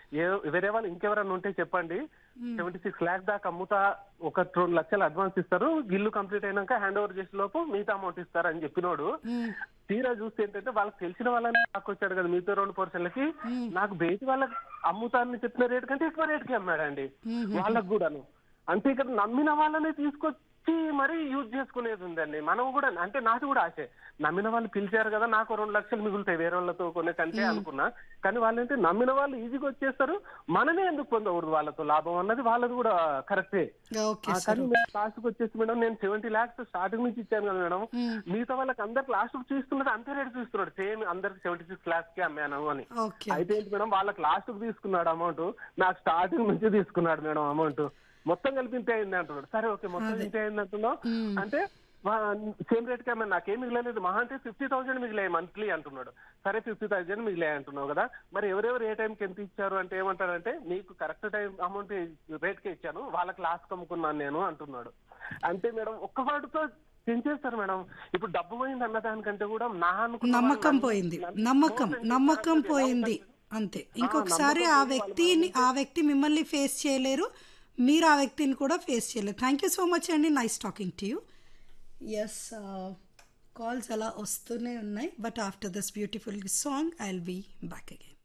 ఏ వేరే వాళ్ళు ఇంకెవరన్నా ఉంటే చెప్పండి సెవెంటీ సిక్స్ ల్యాక్ దాకా అమ్ముతా ఒక రెండు లక్షలు అడ్వాన్స్ ఇస్తారు ఇల్లు కంప్లీట్ అయినాక హ్యాండ్ ఓవర్ చేసే లోపు మిగతా అమౌంట్ ఇస్తారు అని చెప్పినోడు తీరా చూస్తే ఏంటంటే వాళ్ళకి తెలిసిన వాళ్ళని నాకు వచ్చాడు కదా మిగతా రెండు పర్సన్లకి నాకు బయట వాళ్ళకి అమ్ముతానని చెప్పిన రేట్ కంటే ఎక్కువ రేట్ కి అమ్మాడండి వాళ్ళకు కూడాను అంటే ఇక్కడ నమ్మిన వాళ్ళనే తీసుకొచ్చి మరీ యూజ్ చేసుకునేది ఉందండి మనం కూడా అంటే నాకు కూడా ఆశే నమ్మిన వాళ్ళు పిలిచారు కదా నాకు రెండు లక్షలు మిగులుతాయి వేరే వాళ్ళతో కొనే కంటే అనుకున్నా కానీ వాళ్ళు ఏంటి నమ్మిన వాళ్ళు ఈజీగా వచ్చేస్తారు మనమే ఎందుకు పొందకూడదు వాళ్ళతో లాభం అన్నది వాళ్ళది కూడా కరెక్టే ఓకే ఆ, కానీ మేము లాస్ట్ వచ్చేసి మేడం నేను సెవెంటీ లాక్స్ స్టార్టింగ్ నుంచి ఇచ్చాను కదా మేడం మిగతా వాళ్ళకి అందరికి లాస్ట్ చూస్తున్నది అంతే రేట్ చూస్తున్నాడు సేమ్ అందరికి సెవెంటీ సిక్స్ లాక్స్ కి అమ్మాను అని ఓకే అయితే ఏంటి మేడం వాళ్ళకి లాస్ట్ కి తీసుకున్నాడు అమౌంట్ నాకు స్టార్టింగ్ నుంచి తీసుకున్నాడు మేడం అమౌంట్ మొత్తం కలిపి ఇంతే అయింది అంటున్నాడు సరే ఓకే మొత్తం ఇంతే అయింది అంటున్నావు అంటే సేమ్ రేట్ కి అమ్మాను నాకేం మిగిలేదు మహా అంటే ఫిఫ్టీ థౌసండ్ మిగిలాయి మంత్లీ అంటున్నాడు సరే ఫిఫ్టీ థౌసండ్ మిగిలాయి అంటున్నావు కదా మరి ఎవరెవరు ఏ టైంకి ఎంత ఇచ్చారు అంటే ఏమంటారంటే నీకు కరెక్ట్ టైం అమౌంట్ రేట్ కి ఇచ్చాను వాళ్ళకి లాస్ట్ అమ్ముకున్నాను నేను అంటున్నాడు అంటే మేడం ఒక్క వాటితో పెంచేస్తారు మేడం ఇప్పుడు డబ్బు పోయింది అన్న దానికంటే కూడా నా అనుకున్న వాళ్ళు నమ్మకం నన్ను- పోయింది నన్ను నమ్మకం మోసం నమ్మకం చేశారు. పోయింది అంతే ఇంకొకసారి ఆ వ్యక్తిని ఆ వ్యక్తి మిమ్మల్ని ఫేస్ చేయలేరు మీరు ఆ వ్యక్తిని కూడా ఫేస్ చేయలేరు థ్యాంక్ యూ సో మచ్ అండి nice talking to you yes calls అలా వస్తూనే ఉన్నాయి but after this beautiful song I will be back again